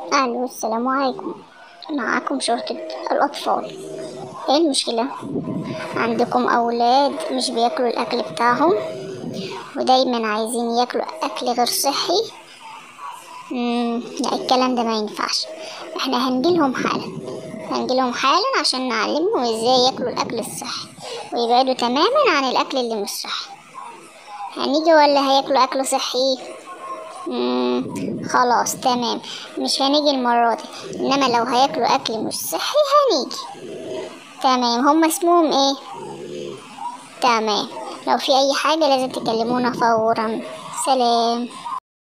ألو السلام عليكم معاكم شرطة الأطفال ايه المشكلة؟ عندكم أولاد مش بياكلوا الأكل بتاعهم ودايما عايزين ياكلوا أكل غير صحي مم. لا الكلام ده ما ينفعش احنا هنجيلهم حالا هنجيلهم حالا عشان نعلمهم ازاي ياكلوا الأكل الصحي ويبعدوا تماما عن الأكل اللي مش صحي هنيجي ولا هياكلوا أكل صحي؟ مم. خلاص تمام مش هنيجي المرة دي انما لو هياكلوا اكل مش صحي هنيجي تمام هم اسمهم ايه تمام لو في اي حاجة لازم تكلمونا فورا سلام